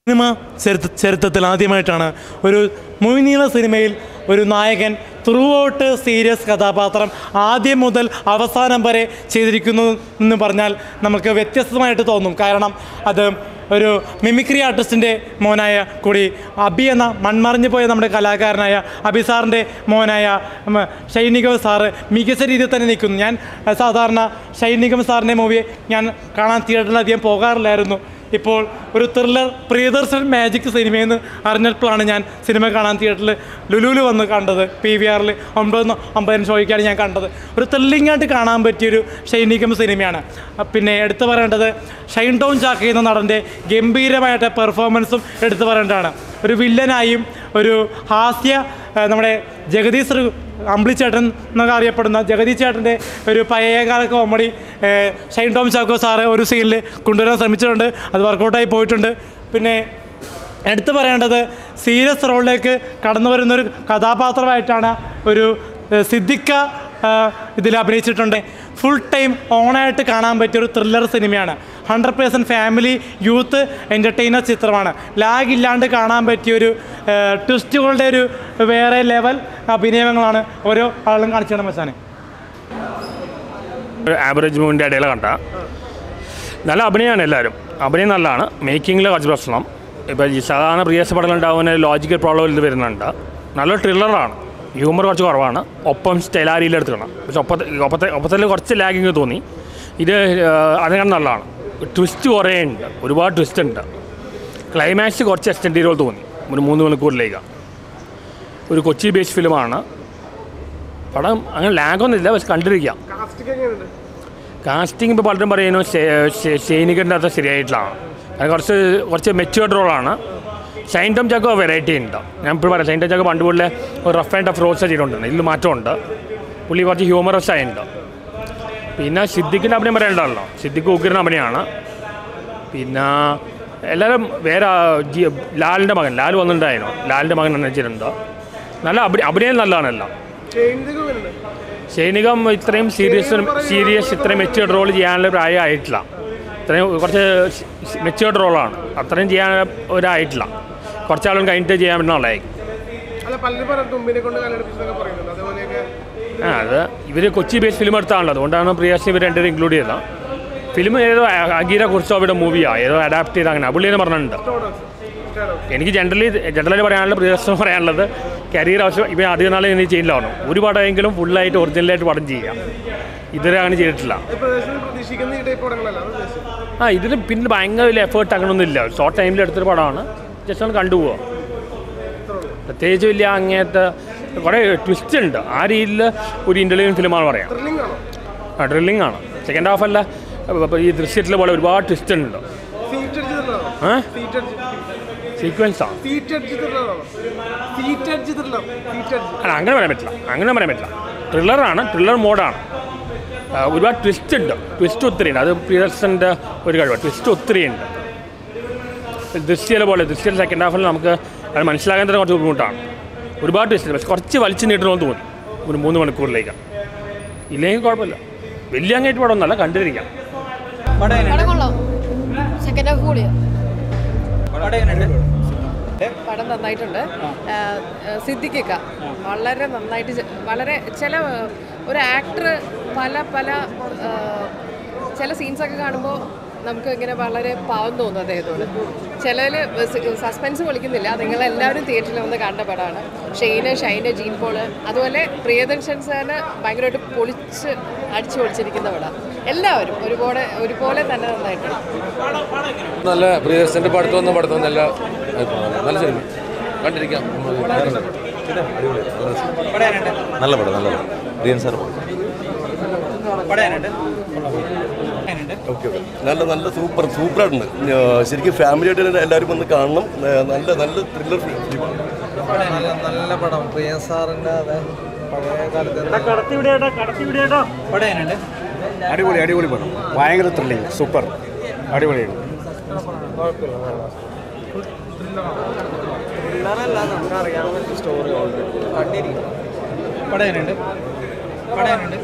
Cinema ചരിത്ര ചരിത്രത്തിൽ ആദ്യമായിട്ടാണ് ഒരു മൊയ്നീള സിനിമയിൽ ഒരു നായകൻ ത്രൂ ഔട്ട് സീരിയസ് കഥാപാത്രം ആദ്യം മുതൽ അവസാനം വരെ ചെയ്തിരിക്കുന്നു എന്ന് പറഞ്ഞാൽ നമുക്ക് വ്യത്യസ്തമായിട്ട് തോന്നും കാരണം അത് ഒരു മിമിക്രി ആർട്ടിസ്റ്റിൻ്റെ മോനായ കൂടി അബി എന്ന മൺമറിഞ്ഞു പോയ നമ്മുടെ കലാകാരനായ അബി സാറിൻ്റെ മോനായ ഉം, ഷൈനികം സാറ് മികച്ച രീതിയിൽ തന്നെ നിൽക്കുന്നു ഞാൻ അഹ്, സാധാരണ ഷൈനികം സാറിൻ്റെ മൂവി ഞാൻ കാണാൻ തിയേറ്ററിൽ അധികം പോകാറില്ലായിരുന്നു ഇപ്പോൾ ഒരു ത്രില്ലർ പ്രിയദർശൻ മാജിക് സിനിമയെന്ന് അറിഞ്ഞപ്പോഴാണ് ഞാൻ സിനിമ കാണാൻ തിയേറ്ററിൽ ലുലുവിൽ വന്ന് കണ്ടത് പി വി ആറിൽ ഒമ്പത് അമ്പതിന് ഷോയ്ക്കാണ് ഞാൻ കണ്ടത് ഒരു ത്രില്ലിംഗ് ആയിട്ട് കാണാൻ പറ്റിയൊരു ഷൈനികം സിനിമയാണ് അഹ് പിന്നെ എടുത്തു പറയേണ്ടത് ഷൈൻ ടൗൺ ചാക്ക എന്ന നടൻ്റെ ഗംഭീരമായിട്ട് പെർഫോമൻസും എടുത്തു പറയേണ്ടതാണ് ഒരു വില്ലനായും ഒരു ഹാസ്യ അഹ് നമ്മുടെ ജഗദീഷ് ശ്രീ അമ്പിളിച്ചേട്ടൻ എന്നൊക്കെ അറിയപ്പെടുന്ന ജഗദീഷ് ചേട്ടൻ്റെ ഒരു പഴയകാല കോമഡി ഏഹ്, ഷൈൻ ടോം ചാക്കോ സാറ് ഒരു സീനിൽ കൊണ്ടുവരാൻ ശ്രമിച്ചിട്ടുണ്ട് അത് വർക്കൗട്ടായി പോയിട്ടുണ്ട് പിന്നെ എടുത്തു പറയേണ്ടത് സീരിയസ് റോളിലേക്ക് കടന്നു വരുന്നൊരു കഥാപാത്രമായിട്ടാണ് ഒരു ഏഹ്, സിദ്ദിഖ ആഹ്, ഇതിൽ അഭിനയിച്ചിട്ടുണ്ട് ഫുൾ ടൈം ഓണായിട്ട് കാണാൻ പറ്റിയ ഒരു ത്രില്ലർ സിനിമയാണ് hundred percent family youth entertainer ചിത്രമാണ് ലാഗ് ഇല്ലാണ്ട് കാണാൻ പറ്റിയൊരു ഏഹ്, ട്വിസ്റ്റുകളുടെ ഒരു വേറെ ലെവൽ അഭിനയങ്ങളാണ് ഓരോ ആളും കാണിച്ചു മച്ചാനെ ഒരു ആവറേജ് മൂവിൻ്റെ ഇടയിൽ കണ്ട നല്ല അഭിനയമാണ് എല്ലാവരും അഭിനയം നല്ലതാണ് മേക്കിങ്ങിൽ കുറച്ച് പ്രശ്നം ഇപ്പോൾ ഈ സാധാരണ പ്രിയസ് പടം ഉണ്ടാവുന്ന ലോജിക്കൽ പ്രോബ്ലം ഇത് വരുന്നുണ്ട് നല്ലൊരു ത്രില്ലറാണ് ഹ്യൂമർ കുറച്ച് കുറവാണ് ഒപ്പം സ്റ്റൈലാരിയിൽ എടുത്തുക്കണം പക്ഷെ ഒപ്പത്തെ ഒപ്പത്തെ ഒപ്പത്തിൽ കുറച്ച് ലാഗിങ് തോന്നി ഇത് അതിനാണ് നല്ലതാണ് ട്വിസ്റ്റ് കുറേ ഉണ്ട് ഒരുപാട് ട്വിസ്റ്റ് ഉണ്ട് ക്ലൈമാക്സ് കുറച്ച് എക്സ്റ്റെൻഡ് ചെയ്തോ തോന്നി ഒരു മൂന്ന് മണിക്കൂറിലേക്ക് ഒരു കൊച്ചി ബേസ് ഫിലിമാണ് പടം അങ്ങനെ ലാഗൊന്നുമില്ല പക്ഷെ കണ്ടിരിക്കാം കാസ്റ്റിംഗ് ഇപ്പോൾ പലരും പറയുന്നു സൈനികൻ്റെ അത്ര ശരിയായിട്ടില്ലാണ് അത് കുറച്ച് കുറച്ച് മെച്ചുവേർഡ് റോളാണ് ഷൈൻ ടോം ചാക്കോ വെറൈറ്റി ഉണ്ട് ഞാൻ ഇപ്പോൾ പറയാം ഷൈൻ ടോം ചാക്കോ പണ്ട് പോലെ ഒരു റഫ് ആൻഡ് ടഫ് റോൾസ് ചെയ്തിട്ടുണ്ട് ഇതിൽ മാറ്റമുണ്ട് പുള്ളി കുറച്ച് ഹ്യൂമറസ് ആയിട്ടുണ്ട് പിന്നെ സിദ്ദിഖിൻ്റെ അഭിനയം പറയേണ്ടതല്ലോ സിദ്ദിഖ് ഉഗ്രൻ അഭിനയമാണ് പിന്നെ എല്ലാവരും വേറെ ജി ലാലിൻ്റെ മകൻ ലാൽ വന്നിട്ടുണ്ടായിരുന്നു ലാലിൻ്റെ മകൻ നയിച്ചിട്ടുണ്ട് നല്ല അഭിനയം അഭിനയം നല്ലതാണല്ലോ സൈനികം ഇത്രയും സീരിയസ് സീരിയസ് ഇത്രയും മെച്ചുവേർഡ് റോൾ ചെയ്യാനുള്ള പ്രായമായിട്ടില്ല ഇത്രയും കുറച്ച് മെച്ചുവേർഡ് റോളാണ് അത്രയും ചെയ്യാൻ ഒരായിട്ടില്ല കുറച്ചാളും കഴിഞ്ഞിട്ട് ചെയ്യാൻ പറ്റുന്നുള്ളതായി അല്ല പലരും പറഞ്ഞു തുമ്പിനെ കൊണ്ട് കല്ലെടുപ്പിച്ചതൊക്കെ പറയുന്നുണ്ട് അതേപോലെയൊക്കെ ആ അത് ഇവർ കൊച്ചി ബേസ് ഫിലിം എടുത്താണല്ലോ അതുകൊണ്ടാണ് പ്രിയാസ് ഇവർ രണ്ടുപേരും ഇൻക്ലൂഡ് ചെയ്തത് ഫിലിം ഏതോ അഗീര കുറിച്ചോവിടെ മൂവിയാണ് ഏതോ അഡാപ്റ്റ് ചെയ്ത് അങ്ങനെ പുള്ളിയെന്ന് പറഞ്ഞിട്ടുണ്ട് എനിക്ക് ജനറലി ജനറലി പറയാനുള്ളത് പ്രിയദർശനം പറയാനുള്ളത് കരിയർ ആവശ്യം ഇപ്പം അധികം നാളെ ഇനി ചെയ്യില്ലാണോ ഒരു പടമെങ്കിലും ഫുള്ളായിട്ട് ഒറിജിനലായിട്ട് പടം ചെയ്യാം ഇതുവരെ അങ്ങനെ ചെയ്തിട്ടില്ല പ്രദേശത്ത് പ്രതീക്ഷിക്കുന്ന ഈ ടൈപ്പ് പടങ്ങളല്ല അത് ഉദ്ദേശിച്ചത് ആ ഇതിൽ പിന്നെ ഭയങ്കര വലിയ എഫേർട്ട് അങ്ങനൊന്നുമില്ല ഷോർട്ട് ടൈമിൽ എടുത്തൊരു പടമാണ് ജസ്റ്റ് ഒന്ന് കണ്ടുപോവാം പ്രത്യേകിച്ച് വലിയ അങ്ങേത്തെ കുറേ ട്വിസ്റ്റ് ഉണ്ട് ആ രീതിയിൽ ഒരു ഇൻ്റലിജൻറ്റ് ഫിലിമാണ് പറയാം ത്രില്ലിംഗ് ആണോ ആ ഡ്രില്ലിംഗ് ആണ് സെക്കൻഡ് ഹാഫ് അല്ല ഇപ്പൊ ഈ ദൃശ്യത്തിലെ പോലെ ഒരുപാട് ട്വിസ്റ്റ് ഉണ്ട് സീറ്റ് അടിച്ച് ത്രില്ലറാണോ ഏ സീറ്റ് അടിച്ച് സീക്വൻസാണ് സീറ്റ് അടിച്ച് ത്രില്ലറാണോ സീറ്റ് അടിച്ച് ത്രില്ലർ സീറ്റ് അടിച്ച് അല്ല അങ്ങനെ പറയാൻ പറ്റില്ല അങ്ങനെ പറയാൻ പറ്റില്ല ത്രില്ലറാണ് ത്രില്ലർ മോഡാണ് ഒരുപാട് ട്വിസ്റ്റ് ഉണ്ട് ട്വിസ്റ്റ് ഒത്തിരി ഉണ്ട് അത് പ്രിയദർശൻ്റെ ഒരു കഴിവാണ് ട്വിസ്റ്റ് ഒത്തിരി ഉണ്ട് ദൃശ്യയിലെ പോലെ ദൃശ്യം സെക്കൻഡ് ഹാഫിൽ നമുക്ക് അത് മനസ്സിലാക്കാൻ തന്നെ കുറച്ച് ബുദ്ധിമുട്ടാണ് ഒരുപാട് ട്വിസ്റ്റ് ഉണ്ട് പക്ഷെ കുറച്ച് വലിച്ചു നീട്ടണമെന്ന് തോന്നി ഒരു മൂന്ന് മണിക്കൂറിലേക്ക് ഇല്ലെങ്കിൽ കുഴപ്പമില്ല വലിയ അങ്ങേറ്റ് പടമൊന്നുമല്ല കണ്ടിരിക്കാം പടം കൊള്ളാം സെക്കൻഡ് ഹാഫ് കൂടിയ പടം നന്നായിട്ടുണ്ട് സിദ്ദിഖിക്ക വളരെ നന്നായിട്ട് ചെ- വളരെ ചില ഒരു ആക്ടർ പല പല ആ, ചില സീൻസൊക്കെ കാണുമ്പോൾ നമുക്ക് ഇങ്ങനെ വളരെ പാവം തോന്നും അദ്ദേഹത്തോട് ചിലതിൽ സസ്പെൻസ് പൊളിക്കുന്നില്ല നിങ്ങളെല്ലാവരും തിയേറ്ററിൽ വന്ന് കണ്ട പടമാണ് ഷെയ്ന് ഷൈന് ജീൻ പോള് അതുപോലെ പ്രിയദർശൻ സാറിന് ഭയങ്കരമായിട്ട് പൊളിച്ച് അടിച്ചു പൊളിച്ചിരിക്കുന്ന പടം എല്ലാവരും ഒരുപോലെ ഒരുപോലെ തന്നെ നന്നായിട്ടുണ്ട് നല്ല പ്രിയദർശൻ്റെ പടത്ത് വന്ന പടത്ത് നല്ല അഭിപ്രായം. നല്ല സിനിമ കണ്ടിരിക്കാം നല്ല പടം നല്ല പടം റിയൻ സാർ നല്ല നല്ല സൂപ്പർ സൂപ്പറായിട്ടുണ്ട് ശരിക്കും ഫാമിലി ആയിട്ട് തന്നെ എല്ലാവരും വന്ന് കാണണം ഏഹ് നല്ല നല്ല ത്രില്ലർ ഫിലിമാണ് നല്ല നല്ല പടം പ്രിയ സാറിന്റെ അതെ പഴയ കാലത്ത് അടിപൊളി അടിപൊളി പടം ഭയങ്കര ത്രില്ലിങ് സൂപ്പർ അടിപൊളിയാണ് പിള്ളേരല്ല നമുക്ക് അറിയാവുന്ന സ്റ്റോറി ഓൾറെഡി കണ്ടിരിക്കും പടയനുണ്ട് പടയനുണ്ട്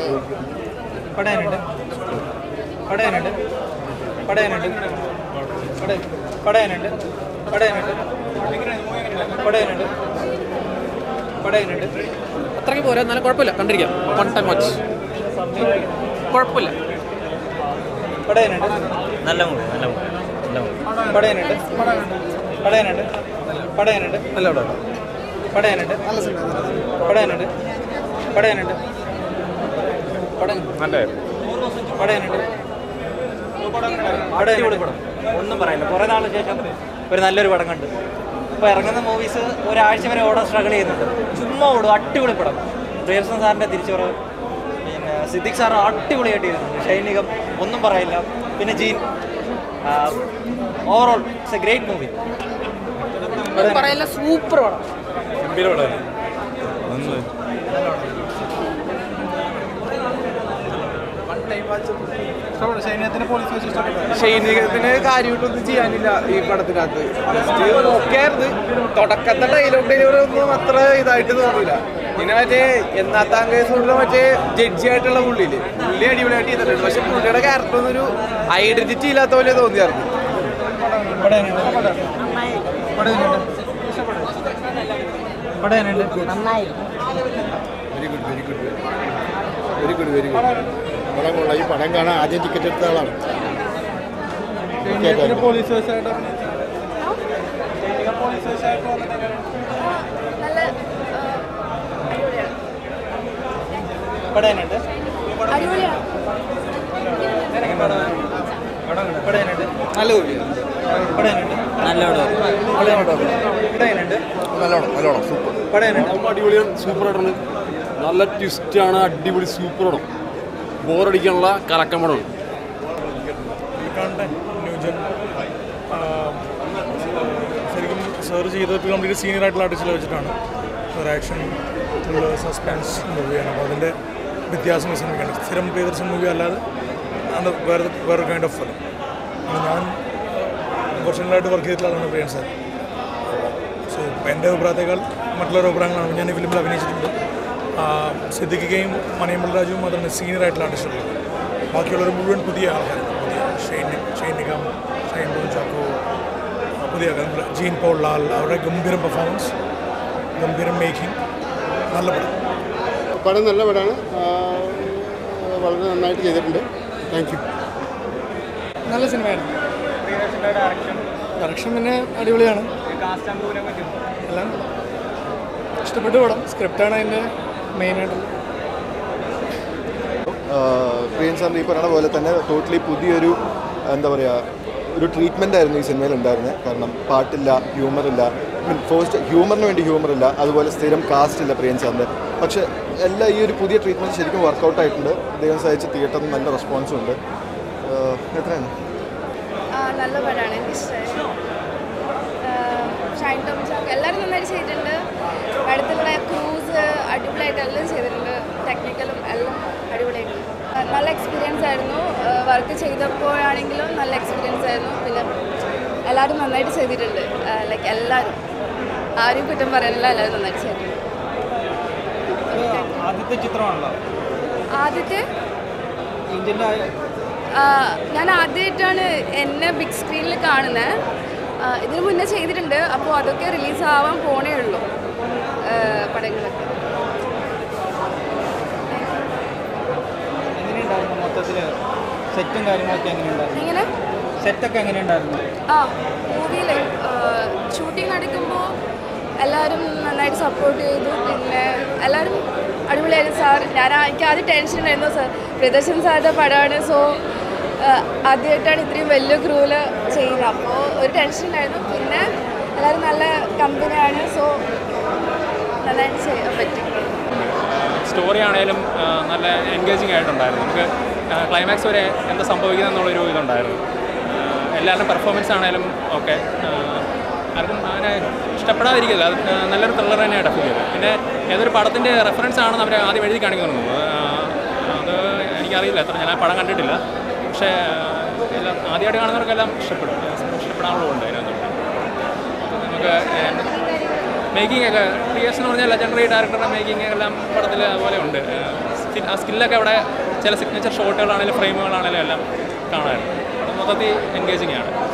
പടയനുണ്ട് പടയനുണ്ട് പടയനുണ്ട് പടയനുണ്ട് പടയനുണ്ട് പടയനുണ്ട് പടയനുണ്ട് അത്രയ്ക്ക് പോരാ എന്നാലും കുഴപ്പമില്ല കണ്ടിരിക്കാം വൺ ടൈം വാച്ച് കുഴപ്പമില്ല പടയനുണ്ട് നല്ല മൂവി നല്ല മൂവി നല്ല മൂവി പടയനുണ്ട് പടയനുണ്ട് പടയനുണ്ട് നല്ല പടം പടയനുണ്ട് പടയനുണ്ട് പടയനുണ്ട് പടയൻ പടയനുണ്ട് അടിപൊളി പടം ഒന്നും പറയില്ല കുറേ നാളിന് ശേഷം ഒരു നല്ലൊരു പടം കണ്ടു ഇപ്പോൾ ഇറങ്ങുന്ന മൂവീസ് ഒരാഴ്ച വരെ ഓടാൻ സ്ട്രഗിൾ ചെയ്യുന്നുണ്ട് ചുമ്മാ ഓടും അടിപൊളി പടം പ്രിയർസൺ സാറിൻ്റെ തിരിച്ചുവരവ് പിന്നെ സിദ്ദിഖ് സാർ അടിപൊളിയായിട്ട് ചെയ്യുന്നുണ്ട് ഷൈനികം ഒന്നും പറയില്ല പിന്നെ ജീൻ overall it's a great movie പറയല്ല സൂപ്പർ പടം സൈനികത്തിന് കാര്യമായിട്ടൊന്നും ചെയ്യാനില്ല ഈ പടത്തിനകത്ത് ജസ്റ്റ് നോക്കിയായിരുന്നു തുടക്കത്തെ ഡയലോഗ് ഡെലിവറി ഒന്നും അത്ര ഇതായിട്ട് തോന്നില്ല പിന്നെ മറ്റേ എന്നാത്താം കേസ് കൊണ്ടുള്ള മറ്റേ ജഡ്ജി ആയിട്ടുള്ള പുള്ളിയില് പുള്ളി അടിപൊളിയായിട്ട് ചെയ്തിട്ടുണ്ട് പക്ഷെ പുള്ളിയുടെ ക്യാരക്ടർ ഒന്നും ഒരു ഐഡന്റിറ്റി ഇല്ലാത്ത പോലെ തോന്നിയായിരുന്നു പടയനുണ്ട് പടയനുണ്ട് പടയനുണ്ട് very good very good very good very good പടം കൊള്ളാം ഈ പടം കാണാൻ ആദ്യം ടിക്കറ്റ് എടുത്ത ആളാണ് സൈന്യത്തിന് പോലീസ് കേസായിട്ട് നല്ല പടയനുണ്ട് അടിപൊളിയാണ് പടയനുണ്ട് നല്ല മൂവിയാണ് പടയനുണ്ട് നല്ല പടയനുണ്ട് നല്ലോണം നല്ലോണം സൂപ്പർ പടയനുണ്ട് അടിപൊളിയാണ് സൂപ്പർ ആയിട്ടാണ് നല്ല ട്വിസ്റ്റാണ് അടിപൊളി സൂപ്പർ പടം ബോറടിക്കാനുള്ള കലക്കം പടമാണ് ന്യൂജൻ ശരിക്കും സാർ ചെയ്തത് കംപ്ലീറ്റ് സീനിയർ ആയിട്ടുള്ള ആർട്ടിസ്റ്റിൽ വെച്ചിട്ടാണ് ഒരു ആക്ഷൻ ത്രില്ലർ സസ്പെൻസ് മൂവിയാണ് അപ്പോൾ അതിൻ്റെ വ്യത്യാസം ഈ സിനിമയ്ക്കാണ് സ്ഥിരം പ്രിയദർശൻ മൂവി അല്ലാതെ ആണ് വേറെ വേറെ കൈൻഡ് ഓഫ് ഫിലിം അപ്പോൾ ഞാൻ കുറച്ചുകളായിട്ട് വർക്ക് ചെയ്തിട്ടുള്ള ആളാണ് പ്രിയൻ സാർ സോ എൻ്റെ അഭിപ്രായത്തേക്കാൾ മറ്റുള്ള അഭിപ്രായങ്ങളാണ് ഞാൻ ഈ ഫിലിമിൽ അഭിനയിച്ചിട്ടുണ്ട് ആ, സിദ്ദിഖിക്കയും മണിയമ്പൽ രാജുവും മാത്രമാണ് സീനിയർ ആയിട്ടുള്ള ആർട്ടിസ്റ്റുള്ളത് ബാക്കിയുള്ളവർ മുഴുവൻ പുതിയ ആൾക്കാരാണ് പുതിയ ഷെയ്ൻ ഷെയ്ൻ നിഗം ഷെയ്ൻ ബോൺ ചാക്കോ ആ, പുതിയ ആൾക്കാർ ജീൻ പോൾ ലാൽ അവരുടെ ഗംഭീരം പെർഫോമൻസ് ഗംഭീരം മേക്കിംഗ് നല്ല പടം പടം നല്ല പടമാണ് വളരെ നന്നായിട്ട് ചെയ്തിട്ടുണ്ട് താങ്ക് യു നല്ല സിനിമയാണ് ഡയറക്ഷൻ പിന്നെ അടിപൊളിയാണ് എല്ലാം ഇഷ്ടപ്പെട്ടു പടം സ്ക്രിപ്റ്റാണ് അതിൻ്റെ മെയിനായിട്ടുള്ള പ്രിയൻ സാറിൻ്റെ ഈ പറയുന്ന പോലെ തന്നെ ടോട്ടലി പുതിയൊരു എന്താ പറയുക ഒരു ട്രീറ്റ്മെൻ്റ് ആയിരുന്നു ഈ സിനിമയിൽ ഉണ്ടായിരുന്നത് കാരണം പാട്ടില്ല ഹ്യൂമറില്ല മീൻ ഫസ്റ്റ് ഹ്യൂമറിന് വേണ്ടി ഹ്യൂമർ ഇല്ല അതുപോലെ സ്ഥിരം കാസ്റ്റ് ഇല്ല പ്രിയൻ സാറിൻ്റെ പക്ഷേ എല്ലാ ഈ ഒരു പുതിയ ട്രീറ്റ്മെൻറ്റ് ശരിക്കും വർക്കൗട്ട് ആയിട്ടുണ്ട് ദൈവം സഹായിച്ച് തിയേറ്ററിൽ നല്ല റെസ്പോൺസും ഉണ്ട് ആഹ് എത്രയാണ് നല്ല പടമാണ് എനിക്കിഷ്ടമായി ഷൈൻ ടോം ചാക്ക് എല്ലാവരും നന്നായിട്ട് ചെയ്തിട്ടുണ്ട് അടുത്തുള്ള ക്രൂസ് അടിപൊളിയായിട്ട് എല്ലാം ചെയ്തിട്ടുണ്ട് ടെക്നിക്കലും എല്ലാം അടിപൊളിയായിട്ടുണ്ട് ആ, നല്ല എക്സ്പീരിയൻസ് ആയിരുന്നു വർക്ക് ചെയ്തപ്പോഴാണെങ്കിലും നല്ല എക്സ്പീരിയൻസ് ആയിരുന്നു പിന്നെ എല്ലാവരും നന്നായിട്ട് ചെയ്തിട്ടുണ്ട് ലൈക്ക് എല്ലാവരും ആരും കുറ്റം പറയാനില്ല എല്ലാവരും നന്നായിട്ട് ചെയ്തിട്ടുണ്ട് ആദ്യത്തെ ചിത്രമാണല്ലോ ആദ്യത്തെ ഇന്ത്യൻ്റെ ആ, ഞാൻ ആദ്യമായിട്ടാണ് എന്നെ ബിഗ് സ്ക്രീനിൽ കാണുന്നത് ഇതിനു മുന്നേ ചെയ്തിട്ടുണ്ട് അപ്പോൾ അതൊക്കെ റിലീസ് ആവാൻ പോണേ ഉള്ളൂ ആ, പടങ്ങളൊക്കെ എങ്ങനെയുണ്ടായിരുന്നു മൊത്തത്തിൽ സെറ്റും കാര്യങ്ങളൊക്കെ എങ്ങനെയുണ്ടായിരുന്നു എങ്ങനെ സെറ്റൊക്കെ എങ്ങനെയുണ്ടായിരുന്നു ആ മൂവിയിൽ ഷൂട്ടിംഗ് നടക്കുമ്പോൾ എല്ലാവരും നന്നായിട്ട് സപ്പോർട്ട് ചെയ്തു പിന്നെ എല്ലാവരും അടിപൊളിയായിരുന്നു സാർ ഞാൻ ആ- എനിക്ക് ആദ്യം ടെൻഷൻ ഉണ്ടായിരുന്നു സാർ പ്രിയദർശൻ സാറിൻ്റെ പടമാണ് സോ ആദ്യമായിട്ടാണ് ഇത്രയും വലിയ ക്രൂവിൽ ചെയ്യുന്നത് അപ്പോൾ ഒരു ടെൻഷൻ ഉണ്ടായിരുന്നു പിന്നെ എല്ലാവരും നല്ല കമ്പനിയാണ് സോ നന്നായിട്ട് ചെയ്യാൻ പറ്റി സ്റ്റോറി ആണെങ്കിലും ആ, നല്ല എൻഗേജിങ് ആയിട്ടുണ്ടായിരുന്നു നമുക്ക് ക്ലൈമാക്സ് വരെ എന്താ സംഭവിക്കുന്നത് എന്നുള്ളൊരു ഇതുണ്ടായിരുന്നു ആ, എല്ലാവരുടെയും പെർഫോമൻസ് ആണെങ്കിലും ഓക്കെ ആർക്കും അങ്ങനെ ഇഷ്ടപ്പെടാതിരിക്കില്ല അത് ആ, നല്ലൊരു ത്രില്ലർ തന്നെയാണ് ഫീൽ ചെയ്തത് പിന്നെ ഏതൊരു പടത്തിൻ്റെ റെഫറൻസ് ആണെന്ന് അവർ ആദ്യം എഴുതി കാണിക്കുന്നു അത് എനിക്കറിയില്ല എത്ര ഞാൻ ആ പടം കണ്ടിട്ടില്ല പക്ഷേ ആ, എല്ലാം ആദ്യമായിട്ട് കാണുന്നവർക്കെല്ലാം ഇഷ്ടപ്പെടും ഇഷ്ടപ്പെടാനുള്ളതുണ്ട് അതിനകത്തുണ്ട് അപ്പോൾ നമുക്ക് മേക്കിംഗ് ഒക്കെ ടി എസ് എന്ന് പറഞ്ഞാൽ ലെജൻഡറി ഡയറക്ടറുടെ മേക്കിംഗ് എല്ലാം പടത്തിൽ അതുപോലെ ഉണ്ട് സ്കിൽ ആ സ്കില്ലൊക്കെ അവിടെ ചില സിഗ്നേച്ചർ ഷോട്ടുകളാണെങ്കിലും ഫ്രെയിമുകളാണെങ്കിലും എല്ലാം കാണാറുണ്ട് അത് മൊത്തത്തിൽ എൻഗേജിങ് ആണ്